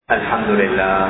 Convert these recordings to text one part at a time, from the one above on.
الحمد لله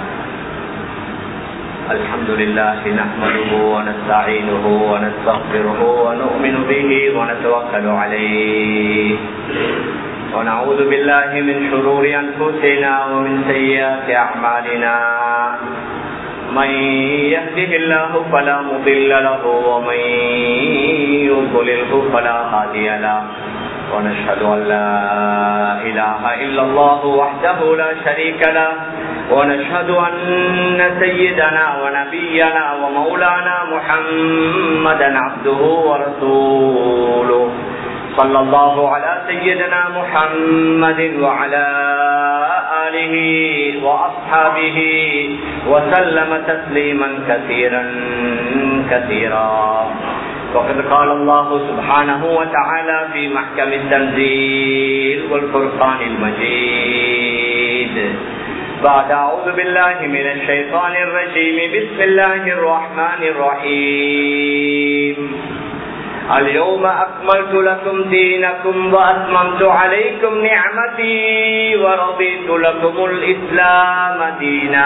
الحمد لله نحمده ونستعينه ونستغفره ونؤمن به ونتوكل عليه ونعوذ بالله من شرور أنفسنا ومن سيئات أعمالنا من يهده الله فلا مضل له ومن يضلله فلا هادي له ونشهد أن لا إله إلا الله وحده لا شريك له ونشهد أن سيدنا ونبينا ومولانا محمدا عبده ورسوله صلى الله على سيدنا محمد وعلى آله وأصحابه وسلم تسليما كثيرا كثيرا وقد قال الله سبحانه وتعالى في محكم التنزيل والفرقان المجيد بعد أعوذ بالله من الشيطان الرجيم بسم الله الرحمن الرحيم اليوم أكملت لكم دينكم وأتممت عليكم نعمتي ورضيت لكم الإسلام دينا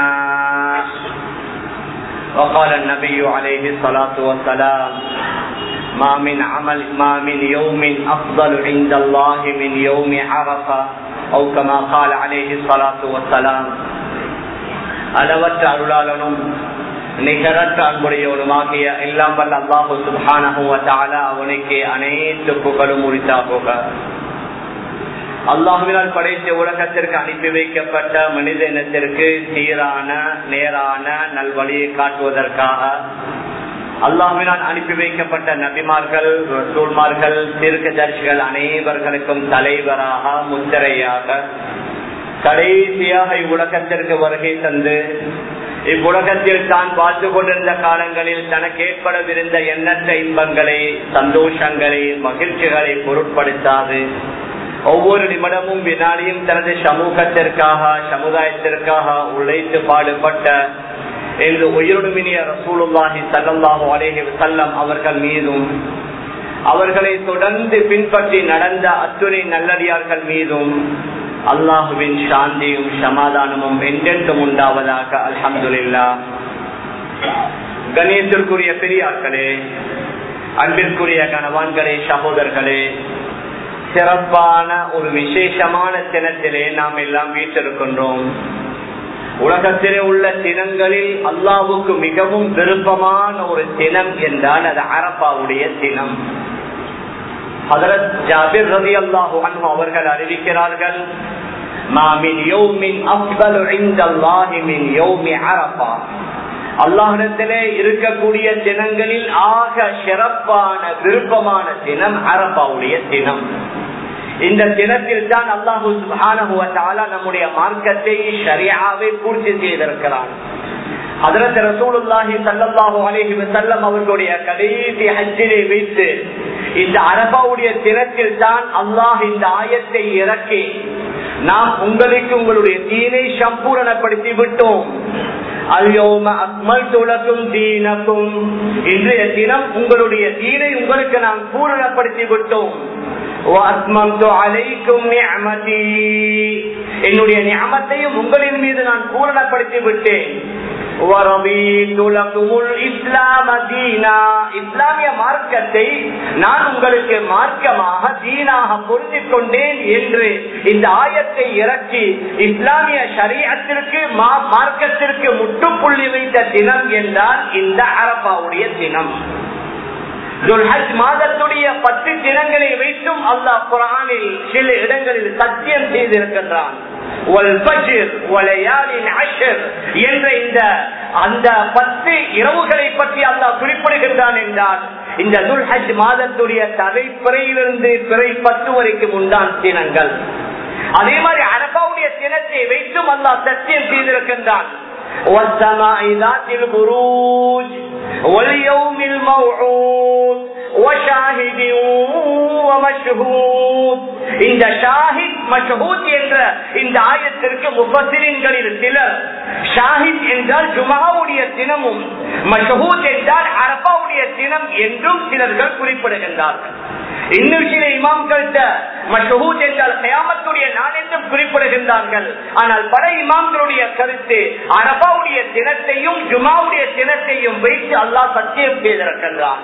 وقال النبي عليه الصلاة والسلام ما من عمل ما من يوم أفضل عند الله من يوم عرفة أو كما قال عليه الصلاة والسلام அளவற்ற அருளாளனும் நிகரற்ற அன்புடையவனுமாகிய எல்லாம் வல்ல அல்லாஹு சுபானகுவத்தால அவனுக்கு அனைத்து புகழும் உரித்தாகுக அல்லாஹுவினால் படைத்த உலகத்திற்கு அனுப்பி வைக்கப்பட்ட மனித இனத்திற்கு சீரான நேரான நல்வழியை காட்டுவதற்காக அல்லாஹினால் அனுப்பி வைக்கப்பட்ட நபிமார்கள் ரசூல்மார்கள் தீர்க்கதர்சிகள் அனைவர்களுக்கும் தலைவராக முத்திரையாக கடைசியாக இவ்வுலகத்திற்கு வருகை தந்து இவ்வுலகத்தில் தான் வாழ்ந்து கொண்டிருந்த காலங்களில் தனக்கு ஏற்படவிருந்த எண்ணற்ற இன்பங்களை சந்தோஷங்களை மகிழ்ச்சிகளை பொருட்படுத்தாது ஒவ்வொரு நிமிடமும் வினாடியும் தனது சமூகத்திற்காக சமுதாயத்திற்காக உழைத்து பாடுபட்ட என்று உயிருடுமினிய ரசூலுல்லாஹி சல்லாஹூ அலேஹி சல்லம் அவர்கள் மீதும் அவர்களை தொடர்ந்து பின்பற்றி நடந்த அத்துணை நல்லடியார்கள் மீதும் அல்லாஹுவின் சாந்தியும் சமாதானமும் என்றென்றும் உண்டாவதாக அல்ஹம்துல்லா கணேசத்திற்குரிய பெரியார்களே அன்பிற்குரிய கணவான்களே சகோதரர்களே சிறப்பான ஒரு விசேஷமான தினத்திலே நாம் எல்லாம் வீட்டிருக்கின்றோம் உலகத்திலே உள்ள தினங்களில் அல்லாவுக்கு மிகவும் விருப்பமான ஒரு தினம் என்றால் அது அரப்பாவுடைய தினம் ஹதரத் ஜாபிர் ரவி அல்லாஹு அவர்கள் அறிவிக்கிறார்கள் அல்லாஹிடத்திலே இருக்கக்கூடிய தினங்களில் ஆக சிறப்பான விருப்பமான தினம் அரப்பாவுடைய தினம் இந்த தினத்தில் தான் அல்லாஹு நம்முடைய மார்க்கத்தை சரியாவே பூர்த்தி செய்திருக்கிறான் அதற்கு ரசூலுல்லாஹி சல்லல்லாஹு அலைஹி வஸல்லம் அவர்களுடைய கடைசி ஹஜ்ஜிலே வைத்து இந்த அரபாவுடைய தினத்தில் தான் அல்லாஹ் இந்த ஆயத்தை இறக்கி நாம் உங்களுக்கு உங்களுடைய தீனை சம்பூரணப்படுத்தி விட்டோம் அல்யோம அக்மல் துலக்கும் தீனக்கும் இன்றைய தினம் உங்களுடைய தீனை உங்களுக்கு நாம் பூரணப்படுத்தி விட்டோம் என்னுடைய ஞாபத்தையும் உங்களின் மீது நான் பூரணப்படுத்தி விட்டேன் இஸ்லாமிய மார்க்கத்தை நான் உங்களுக்கு மார்க்கமாக தீனாக பொருந்திக் கொண்டேன் என்று இந்த ஆயத்தை இறக்கி இஸ்லாமிய சரியத்திற்கு மார்க்கத்திற்கு முட்டுப்புள்ளி வைத்த தினம் என்றால் இந்த அரபாவுடைய தினம் மாதத்துடைய பத்து தினங்களை வைத்தும் அல்லாஹ் குரானில் சில இடங்களில் சத்தியம் செய்திருக்கின்றான் என்ற இந்த அந்த பத்து இரவுகளை பற்றி அல்லாஹ் குறிப்பிடுகின்றான் என்றால் இந்த துல்ஹஜ் மாதத்துடைய தலைப்பிறையிலிருந்து பிறை பத்து வரைக்கும் உண்டான் தினங்கள் அதே மாதிரி அரபாவுடைய தினத்தை வைத்தும் அல்லாஹ் சத்தியம் செய்திருக்கின்றான் والسماء ذات البروج واليوم الموعود وشاهد ومشهود இந்த ஷாஹித் மஷஹூத் என்ற இந்த ஆயத்திற்கு முப்பசிரின்களில் சிலர் ஷாஹித் என்றால் ஜுமாவுடைய தினமும் மஷஹூத் என்றால் அரபாவுடைய தினம் என்றும் சிலர்கள் குறிப்பிடுகின்றார்கள் இன்னும் சில இமாம்கள்கிட்ட மஷஹூத் என்றால் கயாமத்துடைய நாள் என்றும் குறிப்பிடுகின்றார்கள் ஆனால் பல இமாம்களுடைய கருத்து அரபாவுடைய தினத்தையும் ஜுமாவுடைய தினத்தையும் வைத்து அல்லாஹ் சத்தியம் செய்திருக்கின்றான்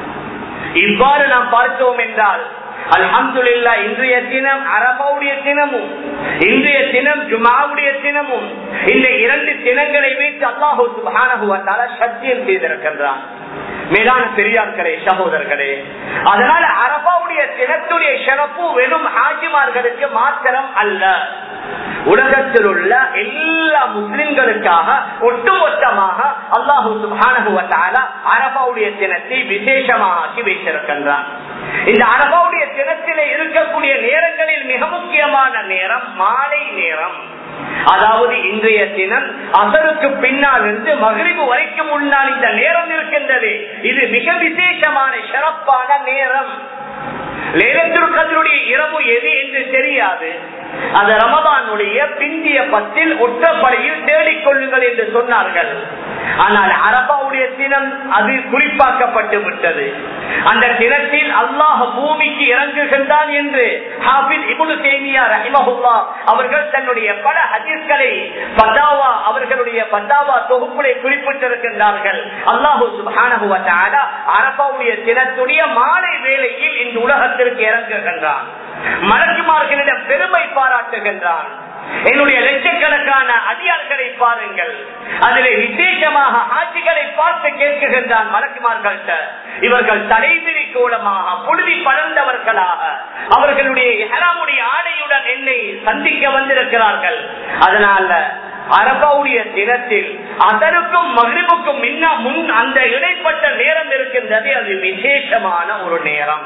இவ்வாறு நாம் பார்த்தோம் என்றால் அல்ஹம்துல்லா இன்றைய தினம் அரபாவுடைய தினமும் இன்றைய தினம் ஜுமாவுடைய தினமும் இந்த இரண்டு தினங்களை வைத்து அல்லாஹூ சுபானகுவத்தால சத்தியம் செய்திருக்கின்றான் மேலான பெரியார்களே சகோதரர்களே அதனால அரபாவுடைய தினத்துடைய சிறப்பு வெறும் ஹாஜிமார்களுக்கு மாத்திரம் அல்ல உலகத்தில் உள்ள எல்லா முஸ்லிம்களுக்காக ஒட்டுமொத்தமாக அல்லாஹூ சுபானகுவத்தால அரபாவுடைய தினத்தை விசேஷமாக்கி வைத்திருக்கின்றான் இந்த அரபாவுடைய தினத்திலே இருக்கக்கூடிய நேரங்களில் மிக முக்கியமான நேரம் மாலை நேரம் அதாவது இன்றைய தினம் அசருக்கு பின்னால் இருந்து மகிழ்வு வரைக்கும் முன்னால் இந்த நேரம் இருக்கின்றது இது மிக விசேஷமான சிறப்பான நேரம் லேலத்திற்கதனுடைய இரவு எது என்று தெரியாது அது ரமதானுடைய பிந்திய பத்தில் ஒற்றப்படையில் தேடிக்கொள்ளுங்கள் என்று சொன்னார்கள் ஆனால் அரபாவுடைய தினம் அது குறிப்பாக்கப்பட்டு விட்டது அந்த தினத்தில் அல்லாஹ் பூமிக்கு இறங்குகின்றான் என்று ஹாபில் இபுனு தேமியா ரஹிமஹுல்லா அவர்கள் தன்னுடைய பல ஹதீஸ்களை பத்தாவா அவர்களுடைய பத்தாவா தொகுப்புகளை குறிப்பிட்டிருக்கின்றார்கள் அல்லாஹு சுபானஹு அரபாவுடைய தினத்துடைய மாலை வேளையில் இந்த உலகத்திற்கு இறங்குகின்றான் மலக்குமார்களிடம் பெருமை பாராட்டுகின்றான் என்னுடைய லட்சக்கணக்கான அதிகாரிகளை பாருங்கள் அதிலே விசேஷமாக ஆட்சிகளை பார்த்து கேட்குகின்றான் மலக்குமார்கள்ட்ட இவர்கள் தலைவிரி கோலமாக புழுதி படர்ந்தவர்களாக அவர்களுடைய ஹராமுடைய ஆடையுடன் என்னை சந்திக்க வந்திருக்கிறார்கள் அதனால அரபாவுடைய தினத்தில் அதற்கும் மகிழ்வுக்கும் முன்ன முன் அந்த இடைப்பட்ட நேரம் இருக்கின்றது அது விசேஷமான ஒரு நேரம்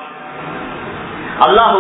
அல்லாஹு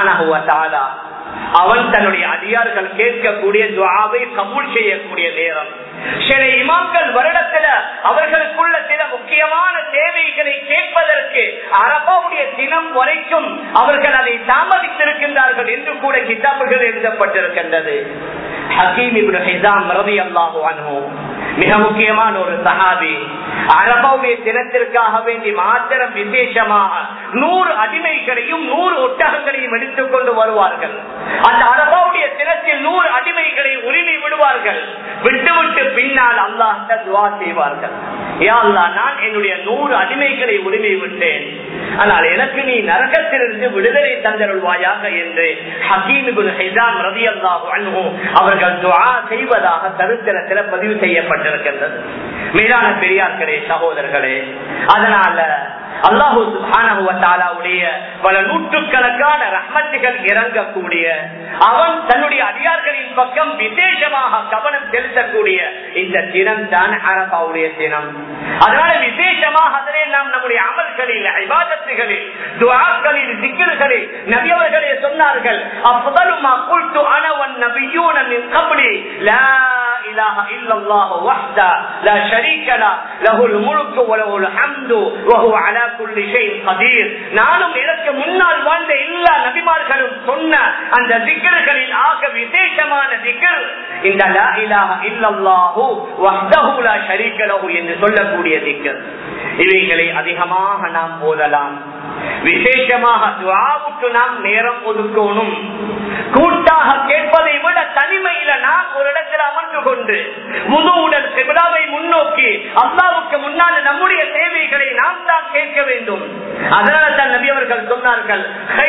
சுபானா அவன் தன்னுடைய அதிகாரிகள் கேட்கக்கூடிய துவாவை கபூல் செய்யக்கூடிய நேரம் சில இமாம்கள் வருடத்துல அவர்களுக்குள்ள சில முக்கியமான தேவைகளை கேட்பதற்கு அரபாவுடைய தினம் வரைக்கும் அவர்கள் அதை தாமதித்திருக்கின்றார்கள் என்று கூட கிதாபுகள் எழுதப்பட்டிருக்கின்றது ஹக்கீம் இப்னு ஹிசாம் ரவி அல்லாஹு அன்ஹு மிக முக்கியமான ஒரு சஹாபி அரபாவுடைய தினத்திற்காக வேண்டி மாத்திரம் விசேஷமாக நூறு அடிமைகளையும் நூறு ஒட்டகங்களையும் எடுத்துக் கொண்டு வருவார்கள் அந்த அரபாவுடைய தினத்தில் நூறு அடிமைகளை உரிமை விடுவார்கள் விட்டுவிட்டு பின்னால் அல்லாஹ் துவா செய்வார்கள் யா அல்லாஹ் நான் என்னுடைய நூறு அடிமைகளை உரிமை விட்டேன் ஆனால் எனக்கு நீ நரகத்திலிருந்து விடுதலை தந்தருள்வாயாக என்று ஹக்கீம் ஹிசாம் ரதி அல்லாஹு அவர்கள் துவா செய்வதாக சரித்திரத்தில் பதிவு செய்யப்பட்டிருக்கின்றது மேலான பெரியார்களே சகோதரர்களே அதனால அல்லாஹூ சுபானுடைய பல நூற்றுக்கணக்கான ரஹ்மத்துகள் இறங்கக்கூடிய அவன் தன்னுடைய அதிகாரிகளின் பக்கம் விசேஷமாக கவனம் செலுத்தக்கூடிய இந்த தினம் தான் அரபாவுடைய தினம் அதனால விசேஷமாக அதனை நாம் நம்முடைய அமல்களில் ஐபாதத்துகளில் துவாக்களில் சிக்கல்களில் நபியவர்களே சொன்னார்கள் அப்பதலுமா குல்து அனவன் நபியூன மின் கபடி லா إله إلا الله وحده لا شريك له له الملك وله الحمد وهو على كل شيء قدير நானும் இதற்கு முன்னால் வாழ்ந்த எல்லா நபிமார்களும் சொன்ன அந்த திக்கர்களில் ஆக விசேஷமான திக்கர் இந்த லா இலாஹ இல்லல்லாஹு வஹ்தஹு லா ஷரீக லஹு என்று சொல்லக்கூடிய திக்கர் இவைகளை அதிகமாக நாம் ஓதலாம் விசேஷமாக துவாவுக்கு நாம் நேரம் ஒதுக்கணும் கூட்டாக கேட்பதை விட தனிமையில நாம் ஒரு இடத்தில் அமர்ந்து கொண்டு முதுவுடன் சிபிலாவை முன்னோக்கி அல்லாவுக்கு முன்னால் நம்முடைய தேவைகளை நாம் தான் கேட்க வேண்டும் அதனால தான் நபி அவர்கள் சொன்னார்கள்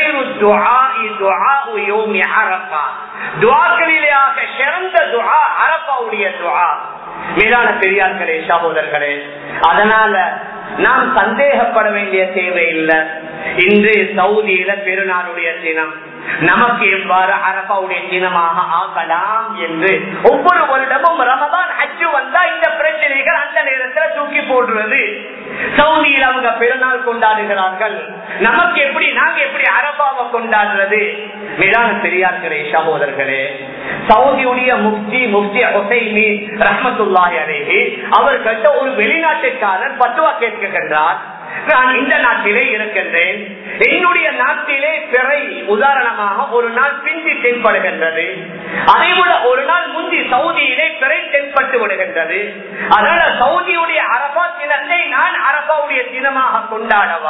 துவாக்களிலேயாக சிறந்த துவா அரப்பாவுடைய துவா மேலான பெரியார்களே சகோதரர்களே அதனால நாம் சந்தேகப்பட வேண்டிய தேவை இல்லை இன்று சவுதியில பெருநாளுடைய தினம் நமக்கு எவ்வாறு அரபாவுடைய தினமாக ஆகலாம் என்று ஒவ்வொரு வருடமும் ரமதான் அச்சு வந்தா இந்த பிரச்சனைகள் அந்த நேரத்தில் தூக்கி போடுறது சவுதியில் அவங்க பெருநாள் கொண்டாடுகிறார்கள் நமக்கு எப்படி நாங்க எப்படி அரபாவை கொண்டாடுறது மேலான பெரியார்களே சகோதரர்களே சவுதியுடைய முப்தி முப்தி ஹொசைனி ரஹமத்துல்லாஹி அலேஹி அவர்கிட்ட ஒரு வெளிநாட்டுக்காரர் பத்துவா கேட்கின்றார் நான் இந்த நாட்டிலே இருக்கின்றேன் என்னுடைய நாட்டிலே பிறை உதாரணமாக ஒரு நாள் பிந்தி தென்படுகின்றது அதை விட ஒரு நாள் முந்தி சவுதியிலே பிறை தென்பட்டு விடுகின்றது அதனால சவுதியுடைய அரபா தினத்தை நான் அரபாவுடைய தினமாக கொண்டாடவா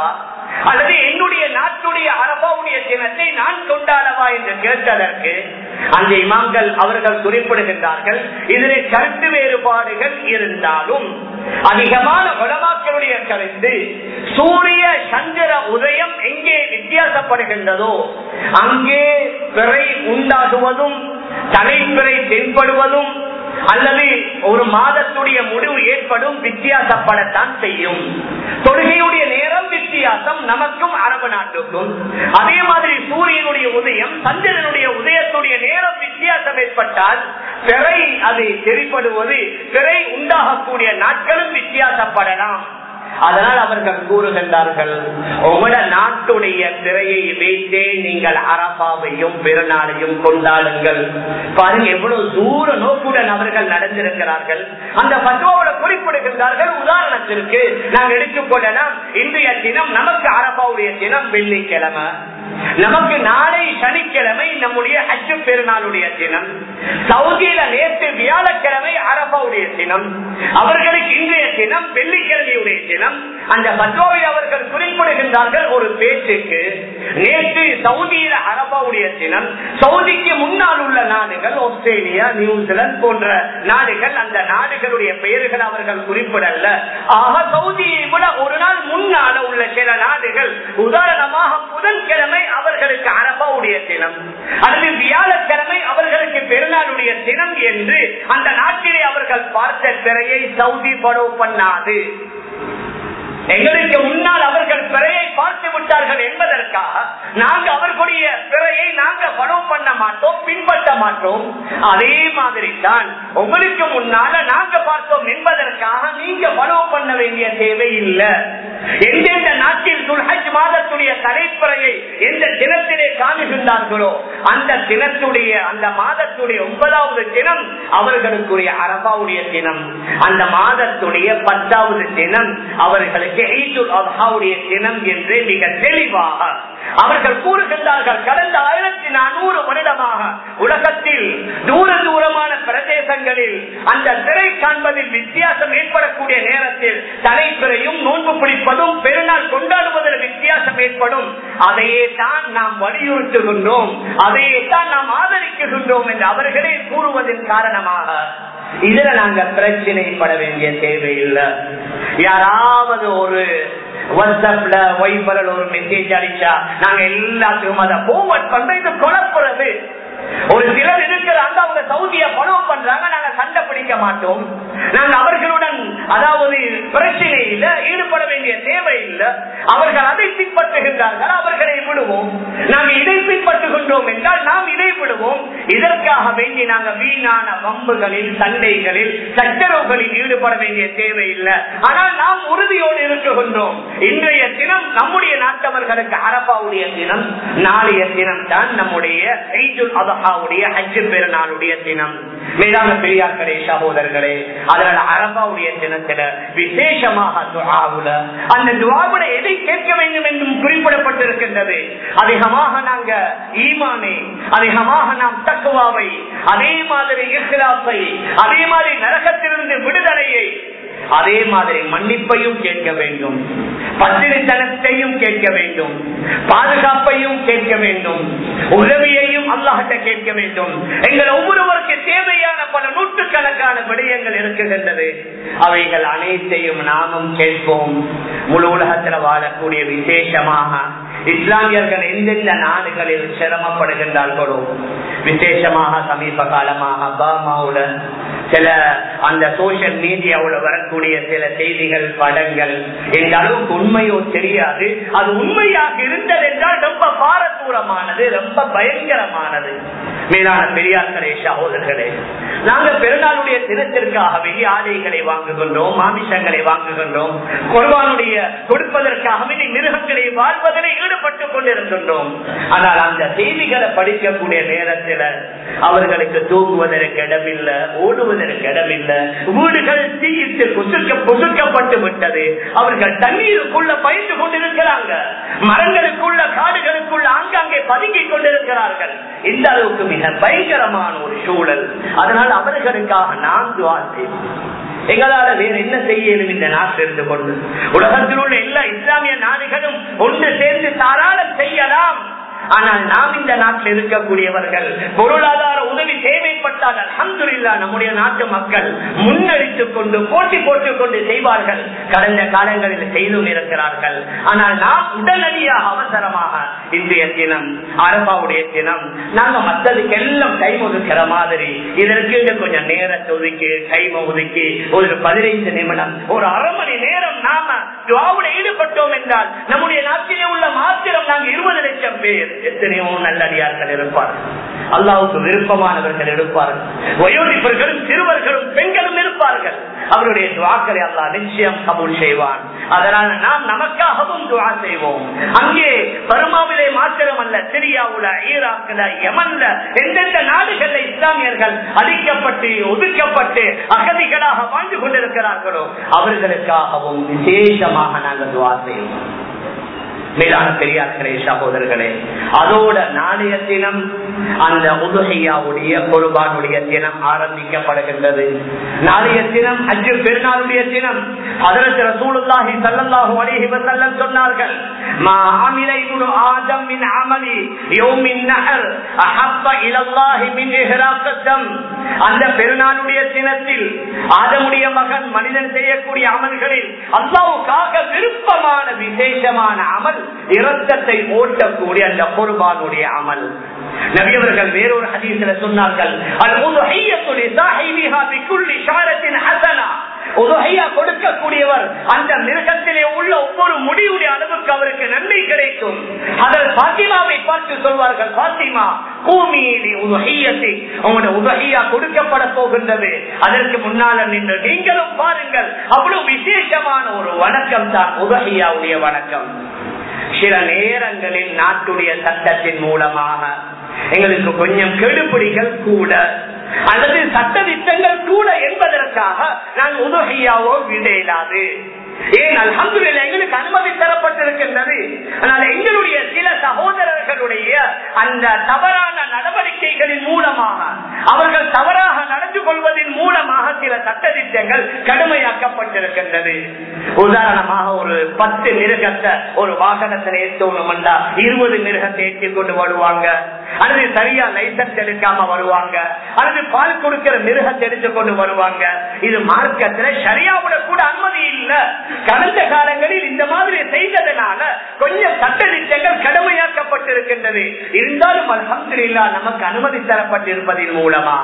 அல்லது என்னுடைய நாட்டுடைய அரபாவுடைய தினத்தை நான் கொண்டாடவா என்று கேட்டதற்கு அந்த இமாம்கள் அவர்கள் குறிப்பிடுகின்றார்கள் இதிலே கருத்து வேறுபாடுகள் இருந்தாலும் அதிகமான உலமாக்களுடைய கருத்து சூரிய சந்திர உதயம் எங்கே வித்தியாசப்படுகின்றதோ அங்கே பிறை உண்டாகுவதும் தலைப்பிறை தென்படுவதும் அல்லது ஒரு மாதத்துடைய முடிவு ஏற்படும் வித்தியாசப்படத்தான் செய்யும் தொழுகையுடைய நேரம் வித்தியாசம் நமக்கும் அரபு நாட்டுக்கும் அதே மாதிரி சூரியனுடைய உதயம் சந்திரனுடைய உதயத்துடைய நேரம் வித்தியாசம் ஏற்பட்டால் பிறை அது தெரிப்படுவது பிறை உண்டாகக்கூடிய நாட்களும் வித்தியாசப்படலாம் அதனால் அவர்கள் கூறுகின்றார்கள் உங்களோட நாட்டுடைய திரையை வைத்தே நீங்கள் அரபாவையும் பெருநாளையும் கொண்டாடுங்கள் பாருங்க எவ்வளவு தூர நோக்குடன் அவர்கள் நடந்திருக்கிறார்கள் அந்த பத்துவோட குறிப்பிடுகின்றார்கள் உதாரணத்திற்கு நாங்கள் எடுத்துக்கொள்ளலாம் இன்றைய தினம் நமக்கு அரபாவுடைய தினம் வெள்ளிக்கிழமை நமக்கு நாளை சனிக்கிழமை நம்முடைய அச்சு பெருநாளுடைய தினம் சவுதியில நேற்று வியாழக்கிழமை அரபாவுடைய தினம் அவர்களுக்கு இன்றைய தினம் வெள்ளிக்கிழமையுடைய தினம் அந்த பத்வாவை அவர்கள் குறிப்பிடுகின்றார்கள் ஒரு பேச்சுக்கு நேற்று சவுதியில அரபாவுடைய தினம் சவுதிக்கு முன்னால் உள்ள நாடுகள் ஆஸ்திரேலியா நியூசிலாந்து போன்ற நாடுகள் அந்த நாடுகளுடைய பெயர்கள் அவர்கள் குறிப்பிடல ஆக சவுதியை விட ஒரு நாள் முன்னால உள்ள சில நாடுகள் உதாரணமாக புதன்கிழமை அவர்களுக்கு அரபாவுடைய தினம் அல்லது வியாழக்கிழமை அவர்களுக்கு பெருநாளுடைய தினம் என்று அந்த நாட்டிலே அவர்கள் பார்த்த பிறையை சவுதி படவு பண்ணாது எங்களுக்கு முன்னால் அவர்கள் பிறையை பார்த்து விட்டார்கள் என்பதற்காக நாங்க அவர்களுடைய பிறையை நாங்க படம் பண்ண மாட்டோம் பின்பற்ற மாட்டோம் அதே மாதிரி தான் உங்களுக்கு முன்னால நாங்க பார்த்தோம் என்பதற்காக நீங்க படம் பண்ண வேண்டிய தேவை இல்லை எந்தெந்த நாட்டில் துல்ஹஜ் மாதத்துடைய தலைப்பிறையை எந்த தினத்திலே காணுகின்றார்களோ அந்த தினத்துடைய அந்த மாதத்துடைய ஒன்பதாவது தினம் அவர்களுக்குரிய அரபாவுடைய தினம் அந்த மாதத்துடைய பத்தாவது தினம் அவர்களுக்கு ஈதுல் அல்ஹாவுடைய தினம் என்று மிக தெளிவாக அவர்கள் கூறுகின்றார்கள் கடந்த ஆயிரத்தி நானூறு வருடமாக உலகத்தில் தூர தூரமான பிரதேசங்களில் அந்த திரை காண்பதில் வித்தியாசம் ஏற்படக்கூடிய நேரத்தில் தலைப்பிறையும் நோன்பு பிடிப்பதும் பெருநாள் கொண்டாடுவதில் வித்தியாசம் ஏற்படும் அதையே தான் நாம் வலியுறுத்துகின்றோம் அதையே தான் நாம் ஆதரிக்குகின்றோம் என்று அவர்களே கூறுவதன் காரணமாக இதுல நாங்க பிரச்சனைப்பட வேண்டிய தேவையில்லை யாராவது ஒரு வாட்ஸ்அப்ல வைபரில் ஒரு மெசேஜ் அடிச்சா நாங்க எல்லாத்துக்கும் அதை போவர்ட் பண்ற இது குழப்புறது ஒரு சிலர் இருக்கிறாங்க அவங்க சவுதிய பணம் பண்றாங்க நாங்க சண்டை பிடிக்க மாட்டோம் நாங்க அவர்களுடன் அதாவது பிரச்சனையில ஈடுபட வேண்டிய தேவை இல்லை அவர்கள் அதை பின்பற்றுகின்றார்கள் அவர்களை விடுவோம் நாம் இதை பின்பற்றுகின்றோம் என்றால் நாம் இதை விடுவோம் இதற்காக வேண்டி நாங்க வீணான வம்புகளில் சண்டைகளில் சச்சரவுகளில் ஈடுபட வேண்டிய தேவை இல்லை ஆனால் நாம் உறுதியோடு இருக்குகின்றோம் இன்றைய தினம் நம்முடைய நாட்டவர்களுக்கு அரபாவுடைய தினம் நாளைய தினம் தான் நம்முடைய ஈதுல் அதஹாவுடைய ஹஜ்ஜு பெருநாளுடைய தினம் மேலான பெரியார்களே சகோதரர்களே அதனால அரபாவுடைய தினத்துல விசேஷமாக துவாவுல அந்த துவாவுல எதை கேட்க வேண்டும் என்றும் குறிப்பிடப்பட்டிருக்கின்றது அதிகமாக நாங்க ஈமானை அதிகமாக நாம் தக்குவாவை அதே மாதிரி இஸ்லாத்தை அதே மாதிரி நரகத்திலிருந்து விடுதலையை அதே மாதிரி மன்னிப்பையும் கேட்க வேண்டும் பத்திரித்தனத்தையும் கேட்க வேண்டும் பாதுகாப்பையும் கேட்க வேண்டும் உதவியையும் அல்லாஹட்ட கேட்க வேண்டும் எங்கள் ஒவ்வொருவருக்கு தேவையான பல நூற்றுக்கணக்கான விடயங்கள் இருக்குகின்றது அவைகள் அனைத்தையும் நாமும் கேட்போம் முழு உலகத்தில் வாழக்கூடிய விசேஷமாக இஸ்லாமியர்கள் எந்தெந்த நாடுகளில் சிரமப்படுகின்றார்களோ விசேஷமாக சமீப காலமாக பாமாவுடன் சில அந்த சோசியல் மீடியாவுல வரக்கூடிய சில செய்திகள் படங்கள் இந்த அளவுக்கு உண்மையோ தெரியாது அது உண்மையாக இருந்தது என்றால் ரொம்ப பாரதூரமானது ரொம்ப பயங்கரமானது மேலான பெரியார்களே சகோதரர்களே நாங்கள் பெருநாளுடைய தினத்திற்காக வேண்டிய ஆடைகளை வாங்குகின்றோம் மாமிசங்களை வாங்குகின்றோம் குர்பானுடைய கொடுப்பதற்காக வேண்டிய மிருகங்களை வாழ்வதில் ஈடுபட்டுக் கொண்டிருக்கின்றோம் ஆனால் அந்த செய்திகளை படிக்கக்கூடிய நேரத்தில் அவர்களுக்கு தூங்குவதற்கு இடமில்லை ஓடுவதற்கு இடமில்லை வீடுகள் தீயிட்டு பொசுக்க பொசுக்கப்பட்டு விட்டது அவர்கள் தண்ணீருக்குள்ள பயந்து கொண்டிருக்கிறாங்க மரங்களுக்குள்ள காடுகளுக்குள்ள ஆங்காங்கே பதுங்கிக் கொண்டிருக்கிறார்கள் இந்த அளவுக்கு மிக பயங்கரமான ஒரு சூழல் அதனால் அவர்களுக்காக நாம் துவா செய்வோம் எங்களால வேற என்ன செய்யணும் இந்த நாட்டில் இருந்து கொண்டு உலகத்தில் உள்ள எல்லா இஸ்லாமிய நாடுகளும் ஒன்று சேர்ந்து தாராளம் செய்யலாம் ஆனால் நாம் இந்த நாட்டில் இருக்கக்கூடியவர்கள் பொருளாதார உதவி தேவைப்பட்டால் அலமதுல்லா நம்முடைய நாட்டு மக்கள் முன்னெடுத்துக் கொண்டு போட்டி போட்டுக் கொண்டு செய்வார்கள் கடந்த காலங்களில் செய்தும் இருக்கிறார்கள் ஆனால் நாம் உடனடியாக அவசரமாக இன்றைய தினம் அரபாவுடைய தினம் நாங்க மற்றதுக்கு எல்லாம் டைம் ஒதுக்கிற மாதிரி இதற்கு கொஞ்சம் நேரத்தை ஒதுக்கி டைம் ஒதுக்கி ஒரு பதினைந்து நிமிடம் ஒரு அரை மணி நேரம் நாம துவாவுல ஈடுபட்டோம் என்றால் நம்முடைய நாட்டிலே உள்ள மாத்திரம் நாங்க இருபது லட்சம் பேர் எத்தனையோ நல்லடியார்கள் இருப்பார்கள் அல்லாவுக்கு விருப்பமானவர்கள் இருப்பார்கள் வயோதிப்பர்களும் சிறுவர்களும் பெண்களும் இருப்பார்கள் அவருடைய துவாக்களை அல்லா நிச்சயம் கபூல் செய்வான் அதனால நாம் நமக்காகவும் துவா செய்வோம் அங்கே பருமாவிலே மாத்திரம் அல்ல சிரியாவுல ஈராக்குல யமன்ல எந்தெந்த நாடுகள்ல இஸ்லாமியர்கள் அழிக்கப்பட்டு ஒதுக்கப்பட்டு அகதிகளாக வாழ்ந்து கொண்டிருக்கிறார்களோ அவர்களுக்காகவும் விசேஷமாக நாங்கள் துவா செய்வோம் மேலான பெரியார்களே சகோதரர்களே அதோட நாளைய தினம் அந்த உதுகையாவுடைய பொறுபானுடைய தினம் ஆரம்பிக்கப்படுகின்றது நாளைய தினம் அஜு பெருநாளுடைய தினம் அதற்கு ரசூலுல்லாஹி ஸல்லல்லாஹு அலைஹி வஸல்லம் சொன்னார்கள் மா அமில இப்னு ஆதம் மின் அமலி யௌமின் நஹர் அஹப்ப இலல்லாஹி மின் இஹ்ராக் தம் அந்த பெருநாளுடைய தினத்தில் ஆதமுடைய மகன் மனிதன் செய்யக்கூடிய அமல்களில் அல்லாஹ்வுக்காக விருப்பமான விசேஷமான அமல் இரத்தத்தை ஓட்டக்கூடிய அந்த குர்பானுடைய அமல் நபியவர்கள் வேறொரு ஹதீஸ்ல சொன்னார்கள் அல் உதுஹியத்து லிசாஹிபிஹா பிக்குல்லி ஷாரத்தின் ஹஸனா உதுஹியா கொடுக்கக்கூடியவர் அந்த மிருகத்திலே உள்ள ஒவ்வொரு முடிவுடைய அளவுக்கு அவருக்கு நன்மை கிடைக்கும் அதில் பாத்திமாவை பார்த்து சொல்வார்கள் பாத்திமா பூமியிலே உதுஹியத்தை உங்களுடைய உதகையா கொடுக்கப்பட போகின்றது அதற்கு முன்னால நின்று நீங்களும் பாருங்கள் அவ்வளவு விசேஷமான ஒரு வணக்கம் தான் உதகையாவுடைய வணக்கம் சில நேரங்களில் நாட்டுடைய சட்டத்தின் மூலமாக எங்களுக்கு கொஞ்சம் கெடுபிடிகள் கூட அல்லது சட்ட திட்டங்கள் கூட என்பதற்காக நான் உதகையாவோ விட இயலாது ஏன் அல்ஹம்துலில்லாஹ் எங்களுக்கு அனுமதி தரப்பட்டிருக்கின்றது ஆனால் எங்களுடைய சில சகோதரர்களுடைய அந்த தவறான நடவடிக்கைகளின் மூலமாக அவர்கள் தவறாக நடந்து கொள்வதன் மூலமாக சில சட்டத்திட்டங்கள் கடுமையாக்கப்பட்டிருக்கின்றது உதாரணமாக ஒரு பத்து மிருகத்தை ஒரு வாகனத்தில் ஏற்றணும் இருபது மிருகத்தை ஏற்றி கொண்டு வருவாங்க அல்லது சரியா லைசன்ஸ் எடுக்காம வருவாங்க அல்லது பால் கொடுக்கிற மிருகத்தை எடுத்து கொண்டு வருவாங்க இது மார்க்கத்துல சரியாவோட கூட அனுமதி இல்ல கடந்த காலங்களில் இந்த மாதிரி செய்ததனால கொஞ்சம் சட்டத்திட்டங்கள் கடுமையாக்கப்பட்டிருக்கின்றது இருந்தாலும் அல்ஹம்துலில்லா நமக்கு அனுமதி தரப்பட்டிருப்பதன் மூலமாக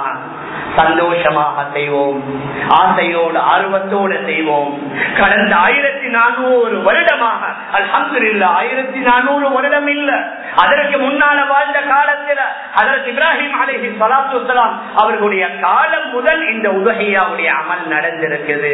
சந்தோஷமாக செய்வோம் ஆசையோடு ஆர்வத்தோடு செய்வோம் கடந்த ஆயிரத்தி நானூறு வருடமாக அல்ஹம்துலில்லா ஆயிரத்தி நானூறு வருடம் இல்ல அதற்கு முன்னால வாழ்ந்த காலத்தில் அதற்கு இப்ராஹிம் அலஹி சலாத்து வலாம் அவர்களுடைய காலம் முதல் இந்த உதகையாவுடைய அமல் நடந்திருக்குது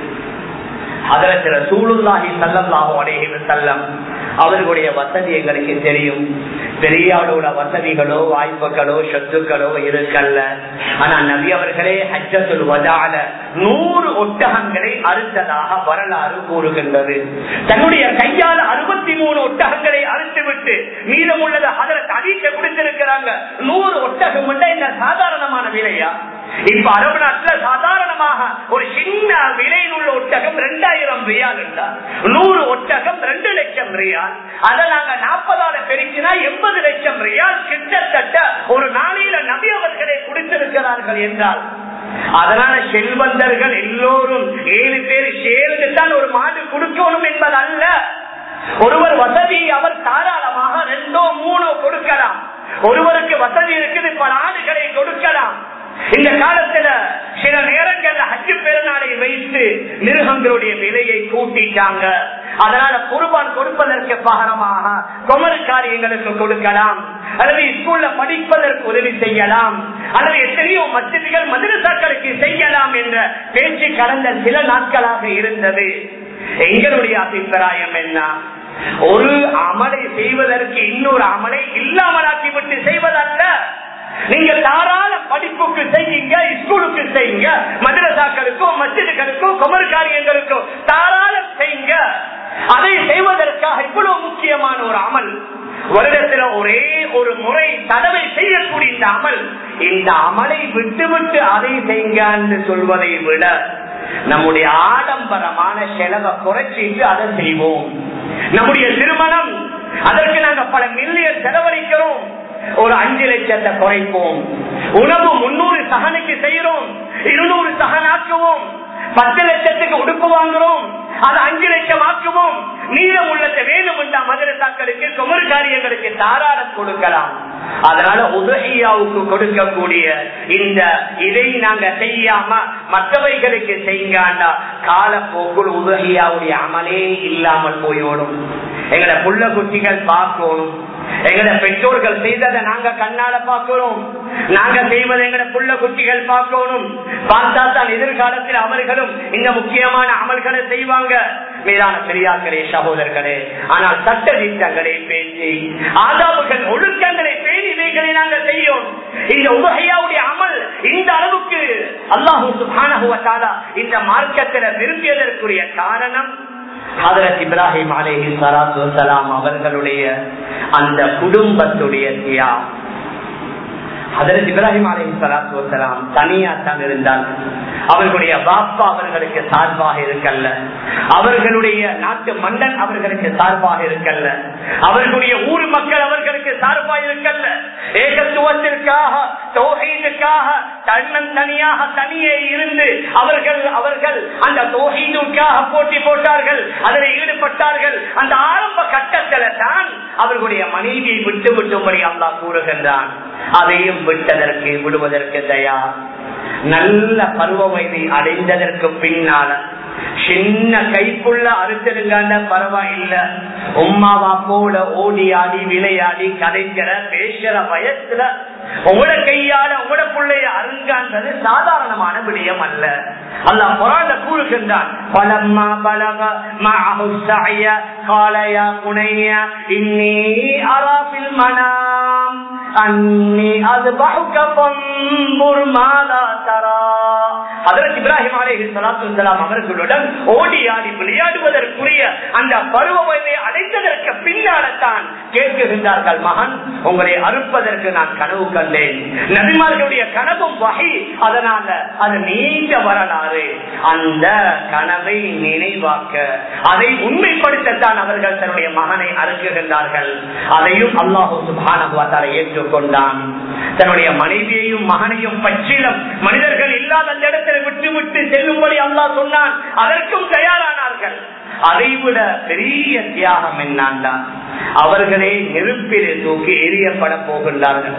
அதற்கு ரசூலுல்லாஹி ஸல்லல்லாஹு அலைஹி வஸல்லம் அவர்களுடைய வசதி எங்களுக்கு தெரியும் பெரியாளோட வசதிகளோ வாய்ப்புகளோ சொத்துக்களோ இருக்கல்ல ஆனா நபி அவர்களே ஹஜ்ஜத்துல் வதால நூறு ஒட்டகங்களை அறுத்ததாக வரலாறு கூறுகின்றது தன்னுடைய கையால் அறுபத்தி மூணு ஒட்டகங்களை அறுத்து விட்டு மீதம் உள்ளதை அதற்கு அதிக கொடுத்திருக்கிறாங்க நூறு ஒட்டகம் என்ன சாதாரணமான விலையா இப்ப அரபு நாட்டுல சாதாரணமாக ஒரு சின்ன விலையில் உள்ள ஒட்டகம் ரெண்டாயிரம் ரியால் நூறு ஒட்டகம் ரெண்டு லட்சம் ரியால் அதை நாங்க நாற்பதால பெருக்கினா எண்பது லட்சம் ரியால் கிட்டத்தட்ட ஒரு நாளையில நபி அவர்களை குடித்திருக்கிறார்கள் என்றால் அதனால செல்வந்தர்கள் எல்லோரும் ஏழு பேர் சேர்ந்து தான் ஒரு மாடு கொடுக்கணும் என்பது அல்ல ஒருவர் வசதி அவர் தாராளமாக ரெண்டோ மூணோ கொடுக்கலாம் ஒருவருக்கு வசதி இருக்குது பல ஆடுகளை கொடுக்கலாம் இந்த காலத்துல சில நேரங்கள்ல ஹஜ்ஜு பெருநாளை வைத்து மிருகங்களுடைய விலையை கூட்டிட்டாங்க அதனால குர்பான் கொடுப்பதற்கு பகரமாக குமரு காரியங்களுக்கு கொடுக்கலாம் அல்லது ஸ்கூல்ல படிப்பதற்கு உதவி செய்யலாம் அல்லது எத்தனையோ மசிதிகள் மதுரசாக்களுக்கு செய்யலாம் என்ற பேச்சு கடந்த சில நாட்களாக இருந்தது எங்களுடைய அபிப்பிராயம் என்ன ஒரு அமலை செய்வதற்கு இன்னொரு அமலை இல்லாமலாக்கி விட்டு செய்வதல்ல நீங்க தாராள படிப்புக்கு செய்யுங்க ஸ்கூலுக்கு செய்யுங்க மதரசாக்களுக்கோ மசிதுகளுக்கோ குமர் காரியங்களுக்கோ தாராளம் செய்யுங்க அதை செய்வதற்காக இவ்வளவு முக்கியமான ஒரு அமல் வருடத்துல ஒரே ஒரு முறை தடவை செய்யக்கூடிய இந்த அமல் இந்த அமலை விட்டு விட்டு அதை செய்யுங்க என்று சொல்வதை விட நம்முடைய ஆடம்பரமான செலவை குறைச்சிட்டு அதை செய்வோம் நம்முடைய திருமணம் அதற்கு நாங்க பல மில்லியன் செலவழிக்கிறோம் ஒரு அஞ்சு லட்சத்தை குறைப்போம் உணவு முன்னூறு சகனுக்கு செய்யறோம் இருநூறு சகன் ஆக்குவோம் பத்து லட்சத்துக்கு உடுப்பு வாங்குறோம் அது அஞ்சு லட்சம் ஆக்குவோம் நீளம் உள்ளத்தை வேணும் என்ற மதுரசாக்களுக்கு குமர் காரியங்களுக்கு தாராளம் கொடுக்கலாம் அதனால உதகையாவுக்கு கொடுக்கக்கூடிய இந்த இதை நாங்க செய்யாம மற்றவைகளுக்கு செய்யாண்டா காலப்போக்குள் உதகையாவுடைய அமலே இல்லாமல் போய்விடும் எங்களை புள்ள குட்டிகள் பார்க்கணும் எங்கட பெற்றோர்கள் செய்ததை நாங்க கண்ணால பார்க்கிறோம் நாங்க செய்வதை எங்கட புள்ள குட்டிகள் பார்க்கணும் பார்த்தா தான் எதிர்காலத்தில் அவர்களும் இந்த முக்கியமான அமல்களை செய்வாங்க மீதான பெரியார்களே சகோதரர்களே ஆனால் சட்ட திட்டங்களை பேசி ஆதாபுகள் ஒழுக்கங்களை பேணி இவைகளை நாங்கள் செய்யும் இந்த உபகையாவுடைய அமல் இந்த அளவுக்கு அல்லாஹூ சுபானகுவத்தாலா இந்த மார்க்கத்தில் விரும்பியதற்குரிய காரணம் ஹதரத் இப்ராஹிம் அலேஹி சலாத்து வலாம் அவர்களுடைய அந்த குடும்பத்துடைய தியாகம் ஹதரத் இப்ராஹிம் அலேஹி சலாத்து வலாம் தனியா தான் இருந்தாங்க அவர்களுடைய பாப்பா அவர்களுக்கு சார்பாக இருக்கல்ல அவர்களுடைய நாட்டு மன்னன் அவர்களுக்கு சார்பாக இருக்கல்ல அவர்களுடைய ஊர் மக்கள் அவர்களுக்கு சார்பாக இருக்கல்ல ஏகத்துவத்திற்காக தோகைக்காக தன்னன் தனியாக தனியே இருந்து அவர்கள் அவர்கள் அந்த தோகைக்காக போட்டி போட்டார்கள் அதில் ஈடுபட்டார்கள் அந்த ஆரம்ப கட்டத்தில் தான் அவர்களுடைய மனைவியை விட்டு விட்டும்படி அல்லா கூறுகின்றான் அதையும் விட்டதற்கு விடுவதற்கு தயார் நல்ல பருவ வயதை அடைந்ததற்கு பின்னால சின்ன கைக்குள்ள அறுத்திருங்காண்ட பரவாயில்ல உமாவா போல ஓடி ஆடி விளையாடி கதைக்கிற பேசுற வயசுல உங்களோட கையால உங்களோட பிள்ளைய அருங்கான்றது சாதாரணமான விடயம் அல்ல அல்ல புறாண்ட கூறுகின்றான் பலம்மா பலக மாஹுசாய காலையா புனைய இன்னி அராபில் மனாம் அன்னி அது பகுக்க பொன்புர் மாதா தரா அதற்கு இப்ராஹிம் அலேஹி சலாத்து அவர்களுடன் ஓடி ஆடி விளையாடுவதற்குரிய அந்த பருவ வயதை அடைந்ததற்கு பின்னால்தான் கேட்குகின்றார்கள் மகன் உங்களை அறுப்பதற்கு நான் கனவு கண்டேன் நபிமார்களுடைய கனவும் வகை அதனால அது நீண்ட வரலாறு அந்த கனவை நினைவாக்க அதை உண்மைப்படுத்தத்தான் அவர்கள் தன்னுடைய மகனை அறுக்குகின்றார்கள் அதையும் அல்லாஹூ சுபானகுவாத்தாரை ஏற்றுக்கொண்டான் தன்னுடைய மனைவியையும் மகனையும் பச்சிலம் மனிதர்கள் இல்லாத அந்த இடத்தில் விட்டு விட்டு செல்லும்படி அல்லாஹ் சொன்னான் அதற்கும் தயாரானார்கள் அதைவிட பெரிய தியாகம் என்னான்டா அவர்களே நெருப்பிலே தூக்கி எரியப்பட போகின்றார்கள்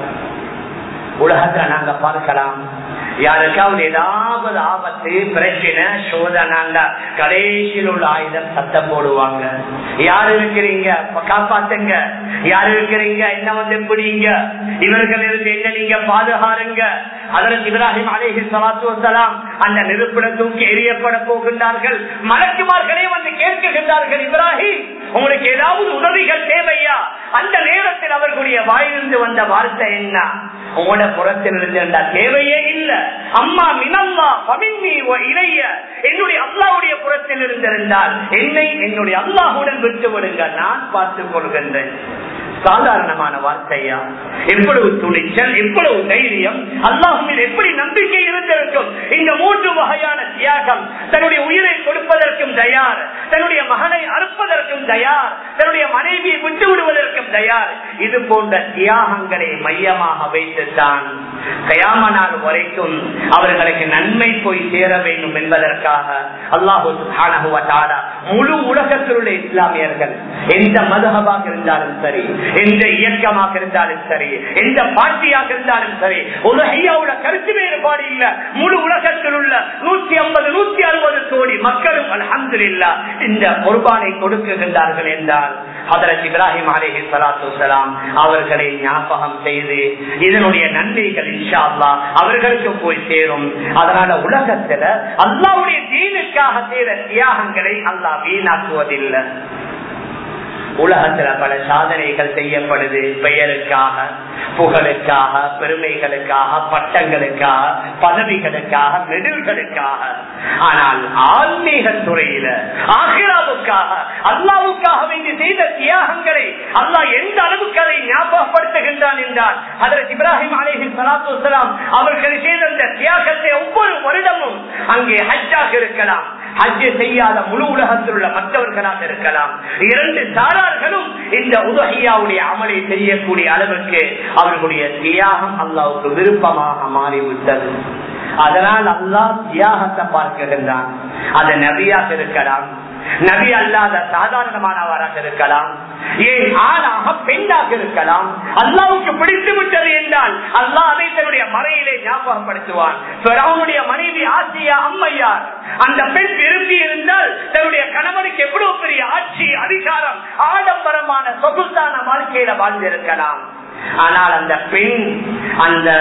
உலகத்துல நாங்க பார்க்கலாம் யாருக்காவது ஏதாவது ஆபத்து பிரச்சனை சோதனாண்டா கடைசியில் உள்ள ஆயுதம் சத்தம் போடுவாங்க யாரு இருக்கிறீங்க காப்பாத்துங்க யாரு இருக்கிறீங்க என்ன வந்து எப்படிங்க இவர்கள் இருந்து என்ன நீங்க பாதுகாருங்க அதற்கு இப்ராஹிம் அலேஹி சலாத்து வசலாம் அந்த நெருப்பிட தூக்கி எரியப்பட போகின்றார்கள் மலக்குமார்களே வந்து கேட்கின்றார்கள் இப்ராஹிம் உங்களுக்கு ஏதாவது உதவிகள் தேவையா அந்த நேரத்தில் அவர்களுடைய வாயிலிருந்து வந்த வார்த்தை என்ன உங்களோட புறத்தில் இருந்து தேவையே இல்ல அம்மா மினல்லா பமின்னி இளைய என்னுடைய அல்லாவுடைய புறத்தில் இருந்திருந்தால் என்னை என்னுடைய அல்லாஹுடன் விட்டு விடுங்க நான் பார்த்துக் கொள்கின்றேன் சாதாரணமான வார்த்தையா எவ்வளவு துணிச்சல் எவ்வளவு தைரியம் அல்லாஹுமில் எப்படி நம்பிக்கை இருந்திருக்கும் இந்த மூன்று வகையான தியாகம் தன்னுடைய உயிரை கொடுப்பதற்கும் தயார் தன்னுடைய மகனை அறுப்பதற்கும் தயார் தன்னுடைய மனைவியை விட்டு விடுவதற்கும் தயார் இது போன்ற தியாகங்களை மையமாக வைத்துத்தான் கயாம நாள் வரைக்கும் அவர்களுக்கு நன்மை போய் சேர வேண்டும் என்பதற்காக அல்லாஹு முழு உலகத்தில் உள்ள இஸ்லாமியர்கள் எந்த மதகமாக இருந்தாலும் சரி எந்த இயக்கமாக இருந்தாலும் சரி எந்த பார்ட்டியாக இருந்தாலும் சரி உலகையாவோட கருத்து வேறுபாடு இல்ல முழு உலகத்தில் உள்ள நூத்தி ஐம்பது நூத்தி அறுபது கோடி மக்களும் அலமது இல்லா இந்த பொறுப்பானை கொடுக்குகின்றார்கள் என்றால் அதற்கு இப்ராஹிம் அலேஹி சலாத்து சலாம் அவர்களை ஞாபகம் செய்து இதனுடைய நன்மைகள் இன்ஷா அல்லா அவர்களுக்கு போய் சேரும் அதனால உலகத்துல அல்லாவுடைய தீனுக்காக செய்த தியாகங்களை அல்லாஹ் வீணாக்குவதில்லை உலகத்துல பல சாதனைகள் செய்யப்படுது பெயருக்காக புகழுக்காக பெருமைகளுக்காக பட்டங்களுக்காக பதவிகளுக்காக மெடல்களுக்காக ஆனால் ஆன்மீக துறையில ஆகிராவுக்காக அல்லாவுக்காக வேண்டி செய்த தியாகங்களை அல்லாஹ் எந்த அளவுக்கு அதை ஞாபகப்படுத்துகின்றான் என்றால் அதற்கு இப்ராஹிம் அலேஹி சலாத்து வலாம் அவர்கள் செய்த இந்த தியாகத்தை ஒவ்வொரு வருடமும் அங்கே ஹஜ்ஜாக இருக்கலாம் ஹஜ் செய்யாத முழு உலகத்தில் உள்ள மற்றவர்களாக இருக்கலாம் இரண்டு சாரார்களும் இந்த உதகையாவுடைய அமலை செய்யக்கூடிய அளவுக்கு அவர்களுடைய தியாகம் அல்லாவுக்கு விருப்பமாக மாறிவிட்டது அதனால் அல்லாஹ் தியாகத்தை பார்க்கின்றான் அது நபியாக இருக்கலாம் நபி அல்லாத சாதாரணமானவராக இருக்கலாம் ஏன் ஆணாக பெண்ணாக இருக்கலாம் அல்லாவுக்கு பிடித்து விட்டது என்றால் அல்லாஹ் அதை தன்னுடைய மறையிலே ஞாபகப்படுத்துவான் அவனுடைய மனைவி ஆசியா அம்மையார் அந்த பெண் விரும்பி இருந்தால் தன்னுடைய கணவனுக்கு எவ்வளவு பெரிய ஆட்சி அதிகாரம் ஆடம்பரமான சொகுசான வாழ்க்கையில வாழ்ந்திருக்கலாம் ஆனால் அந்த பெண் அந்த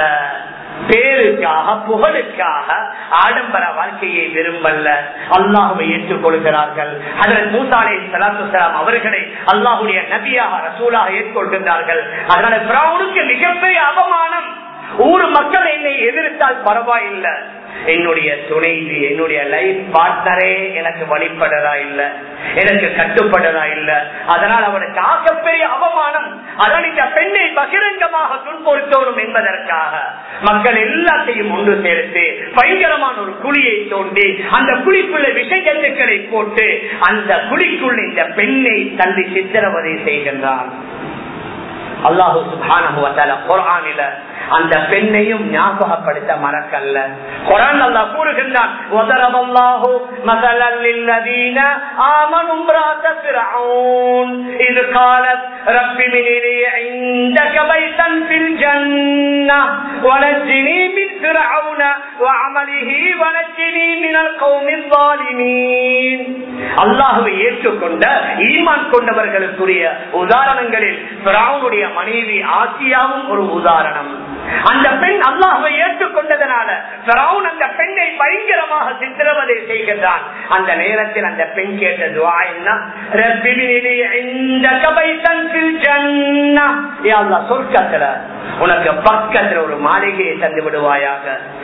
பேருக்காக புகழுக்காக ஆடம்பர வாழ்க்கையை விரும்பல்ல அல்லாஹுவை ஏற்றுக்கொள்கிறார்கள் அதன் மூசாலை சலாத்துலாம் அவர்களை அல்லாஹுடைய நபியாக ரசூலாக ஏற்றுக்கொள்கின்றார்கள் அதனால பிராவுனுக்கு மிகப்பெரிய அவமானம் ஊர் மக்கள் என்னை எதிர்த்தால் பரவாயில்லை என்னுடைய துணைவி என்னுடைய லைஃப் பார்ட்னரே எனக்கு வழிபடறா இல்ல எனக்கு கட்டுப்படுறா இல்ல அதனால் அவனுக்கு ஆகப்பெரிய அவமானம் அதனால் இந்த பெண்ணை பகிரங்கமாக துன்புறுத்தோடும் என்பதற்காக மக்கள் எல்லாத்தையும் ஒன்று சேர்த்து பயங்கரமான ஒரு குழியை தோண்டி அந்த குழிக்குள்ள விஷ ஜந்துக்களை போட்டு அந்த குழிக்குள்ள இந்த பெண்ணை தள்ளி சித்திரவதை செய்கின்றான் அல்லாஹு சுபான குரானில அந்த பெண்ணையும் ஞாபகப்படுத்த மறக்கல்ல குரான் அல்லா கூறுகின்றான் உதரவல்லாஹு மதலல் للذين آمنوا امرأة فرعون إذ قالت رب من لي عندك بيتا في الجنة ونجني من فرعون وعمله ونجني من القوم الظالمين அல்லாஹுவை ஏற்றுக்கொண்ட ஈமான் கொண்டவர்களுக்குரிய உதாரணங்களில் பிராவுனுடைய மனைவி ஆசியாவும் ஒரு உதாரணம் அந்த பெண் அல்லாஹுவை ஏற்றுக்கொண்டதனால பிராவுன் அந்த பெண்ணை பயங்கரமாக சித்திரவதை செய்கின்றான் அந்த நேரத்தில் அந்த பெண் கேட்ட துவா என்ன சொர்க்கத்துல உனக்கு பக்கத்துல ஒரு மாளிகையை தந்து விடுவாயாக